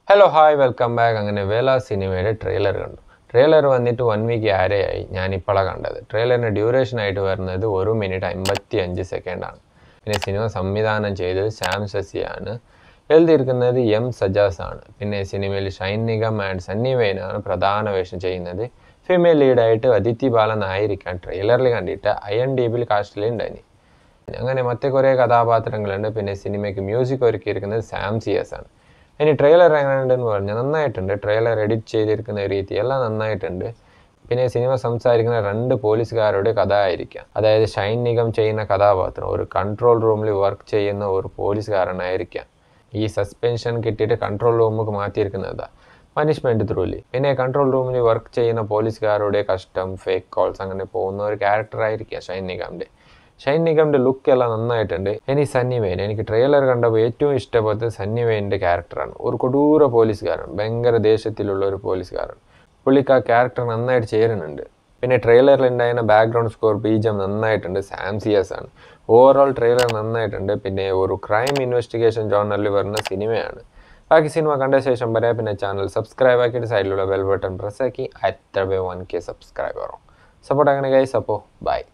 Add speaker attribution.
Speaker 1: hello hi welcome back അങ്ങനെ വേല സിനിമയുടെ ട്രെയിലർ കണ്ടു ട്രെയിലർ വന്നിട്ട് വൺ വീക്ക് ആരെയായി ഞാനിപ്പോഴാണ് കണ്ടത് ട്രെയിലറിൻ്റെ ഡ്യൂറേഷൻ ആയിട്ട് വരുന്നത് ഒരു മിനിറ്റ് അമ്പത്തി അഞ്ച് സെക്കൻഡാണ് പിന്നെ സിനിമ സംവിധാനം ചെയ്തത് സാം ശശിയാണ് എഴുതിയിരിക്കുന്നത് എം സജാസ് ആണ് പിന്നെ സിനിമയിൽ ഷൈൻ നിഗം ആൻഡ് സണ്ണി വെയിനാണ് പ്രധാന വേഷം ചെയ്യുന്നത് ഫീമെയിൽ ലീഡായിട്ട് അദിതി ബാലൻ ആയിരിക്കാൻ ട്രെയിലറിൽ കണ്ടിട്ട് ഐ എൻ ഡി ബിയിൽ കാസ്റ്റിലുണ്ടായി അങ്ങനെ മറ്റേ കുറേ കഥാപാത്രങ്ങളുണ്ട് പിന്നെ സിനിമയ്ക്ക് മ്യൂസിക് ഒരുക്കിയിരിക്കുന്നത് സാം സി എസ് ആണ് ഇനി ട്രെയിലർ എങ്ങനെയുണ്ടെന്ന് പറഞ്ഞാൽ നന്നായിട്ടുണ്ട് ട്രെയിലർ എഡിറ്റ് ചെയ്തിരിക്കുന്ന രീതി എല്ലാം നന്നായിട്ടുണ്ട് പിന്നെ സിനിമ സംസാരിക്കുന്ന രണ്ട് പോലീസുകാരുടെ കഥ ആയിരിക്കാം അതായത് ഷൈൻ നിഗം ചെയ്യുന്ന കഥാപാത്രം ഒരു കൺട്രോൾ റൂമിൽ വർക്ക് ചെയ്യുന്ന ഒരു പോലീസുകാരനായിരിക്കാം ഈ സസ്പെൻഷൻ കിട്ടിയിട്ട് കൺട്രോൾ റൂമിലേക്ക് മാറ്റിയിരിക്കുന്നതാ പനിഷ്മെൻറ്റ് ത്രൂലി പിന്നെ കൺട്രോൾ റൂമിൽ വർക്ക് ചെയ്യുന്ന പോലീസുകാരുടെ കഷ്ടം ഫേക്ക് കോൾസ് അങ്ങനെ പോകുന്ന ഒരു ക്യാരക്ടറായിരിക്കാം ഷൈൻ നിഗമിൻ്റെ ഷൈൻ നിഗമിൻ്റെ ലുക്ക് എല്ലാം നന്നായിട്ടുണ്ട് ഇനി സണ്ണി വെയിൻ എനിക്ക് ട്രെയിലർ കണ്ടപ്പോൾ ഏറ്റവും ഇഷ്ടപ്പെട്ടത് സണ്ണി വെയിൻ്റെ ക്യാരക്ടറാണ് ഒരു കൊടൂര പോലീസുകാരൻ ഭയങ്കര ദേശത്തിലുള്ള ഒരു പോലീസുകാരൻ പുള്ളിക്ക് ആ ക്യാരക്ടർ നന്നായിട്ട് ചേരുന്നുണ്ട് പിന്നെ ട്രെയിലറിൽ ഉണ്ടായിരുന്ന ബാക്ക്ഗ്രൗണ്ട് സ്കോർ ബീജം നന്നായിട്ടുണ്ട് സാം സിയസ് ആണ് ഓവറോൾ ട്രെയിലർ നന്നായിട്ടുണ്ട് പിന്നെ ഒരു ക്രൈം ഇൻവെസ്റ്റിഗേഷൻ ജോണറിൽ വരുന്ന സിനിമയാണ് ബാക്കി സിനിമ കണ്ട ശേഷം പറയാം പിന്നെ ചാനൽ സബ്സ്ക്രൈബ് ആക്കിയിട്ട് സൈഡിലുള്ള ബെൽ ബട്ടൺ പ്രസ് ആക്കി അത്ര വൺ കെ സബ്സ്ക്രൈബർ സപ്പോർട്ട് അങ്ങനെ ഗൈസ് അപ്പോൾ ബൈ